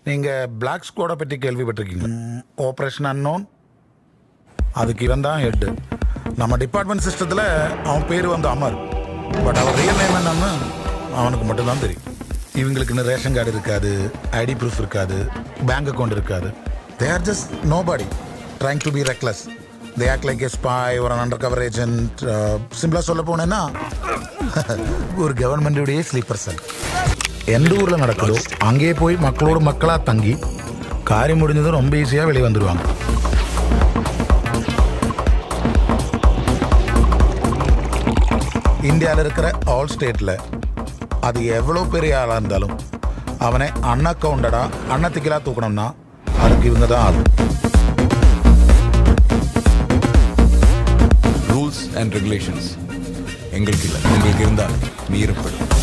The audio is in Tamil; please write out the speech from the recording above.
நீங்கள் பிளாக் ஸ்குவாடை பற்றி கேள்விப்பட்டிருக்கீங்க ஆப்ரேஷன் அன்னோன் அதுக்கு இவன் தான் ஹெட்டு நம்ம டிபார்ட்மெண்ட் சிஸ்டத்தில் அவன் பேர் வந்து அமர் பட் அவன் ரியல் நேம் என்னன்னு அவனுக்கு மட்டும்தான் தெரியும் இவங்களுக்குன்னு ரேஷன் கார்டு இருக்காது ஐடி ப்ரூஃப் இருக்காது பேங்க் அக்கௌண்ட் இருக்காது they are just nobody trying to be reckless they act like a spy ஒரு அண்டர் கவர் ஏஜென்ட் சிம்பிளாக சொல்ல போனேன்னா ஒரு கவர்மெண்டுடைய ஸ்லீப்பர் செல் எந்த ஊரில் நடக்குதோ அங்கேயே போய் மக்களோட மக்களாக தங்கி காரியம் முடிஞ்சதும் ரொம்ப ஈஸியாக வெளியே வந்துடுவாங்க இந்தியாவில் இருக்கிற ஆல் ஸ்டேட்டில் அது எவ்வளோ பெரிய ஆளாக இருந்தாலும் அவனை அன்அக்கவுண்டடா அன்னத்திக்கலா தூக்கணும்னா அதுக்கு இவங்க தான் ஆள் ரூல்ஸ் அண்ட் ரெகுலேஷன்ஸ் எங்களுக்கு இல்லை உங்களுக்கு இருந்தால் மீறப்படும்